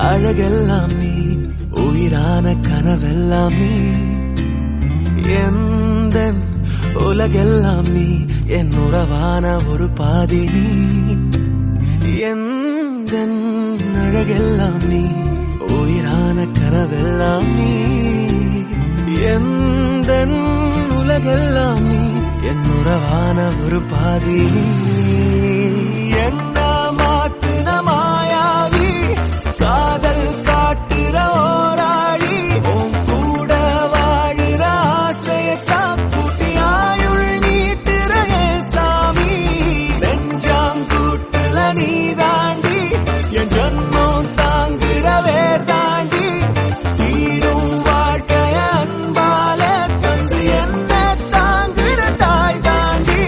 அழகெல்லாம் நீ உயிரான கனவெல்லாம் நீ எந்த உலகெல்லாம் நீ என் உறவான ஒரு பாதி நீ எந்த அழகெல்லாம் நீ உயிரான கனவெல்லாம் நீ எந்த உலகெல்லாம் நீ என் உறவான ஒரு பாதி நீ என்ன மாத்துன மாயாவி காதல் காட்டுற ஓராளி உன் கூட வாழுற ஆசையத்தா கூட்டி ஆயுள் நீட்டுற ஏன் சாமி நெஞ்சாங்கூட்டுல நீ தாண்டி என் ஜன்மம் தாங்குற வேர் தாண்டி தீரும் வாழ்க்கைய அன்பால தந்து என்ன தாங்குற தாய் தாண்டி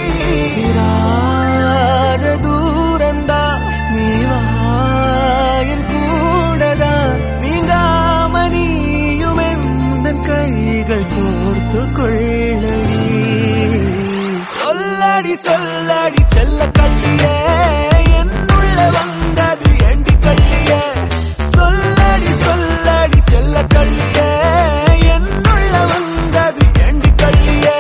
தீராத தூரந்தா நீ வாயின் கூடதா நீங்காம நீயும் எந்த கைகள் கோர்த்து கொள்ளடி சொல்லடி சொல்லடி செல்ல கள்ளியே என்னுள்ள வந்தது ஏண்டி கள்ளியே சொல்லடி சொல்லடி செல்ல கள்ளியே என்னுள்ள வந்தது ஏண்டி கள்ளியே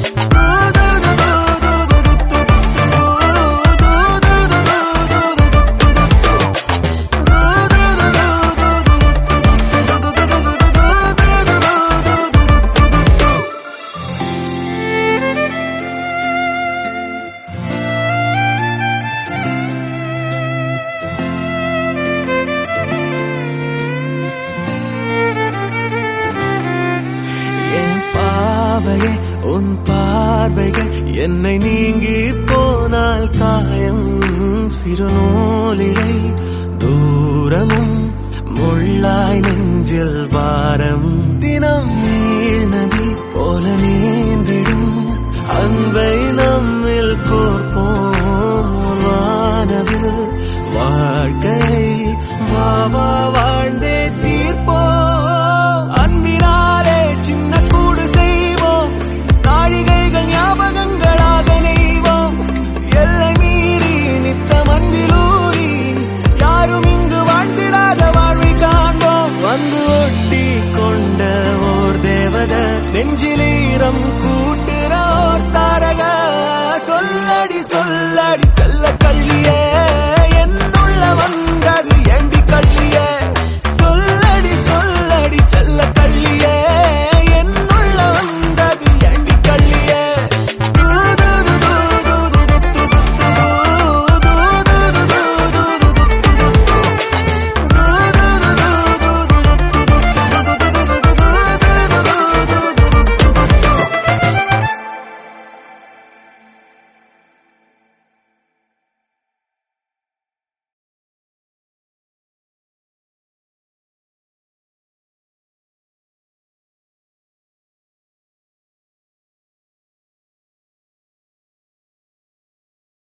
என் பாவையே உன் பார்வைகள் என்னை நீங்கி போனால் காயம் சிறுநூலிலை தூரமும் முள்ளாய் நெஞ்சில் வாரம் தினம் நீழ்நதி போல நீந்திடும் அன்பை நம்மில் கோர்ப்போம் வானவில் வாழ்க்கை வா வா வாழ்ந்தே தீர்ப்போம் அன்பினாலே சின்ன கூடு செய்வோம் நாழிகைகள் ஞாபகங்களாக நெய்வோம் எல்லை மீறி நித்தம் அன்பிலூறி யாரும் இங்கு வாழ்ந்திடாத வாழ்வை காண்போம் வந்து ஒட்டி கொண்ட ஓர் தேவத நெஞ்சிலீரம் கூட்டுற ஓர் தாரக சொல்லடி சொல்லடி செல்ல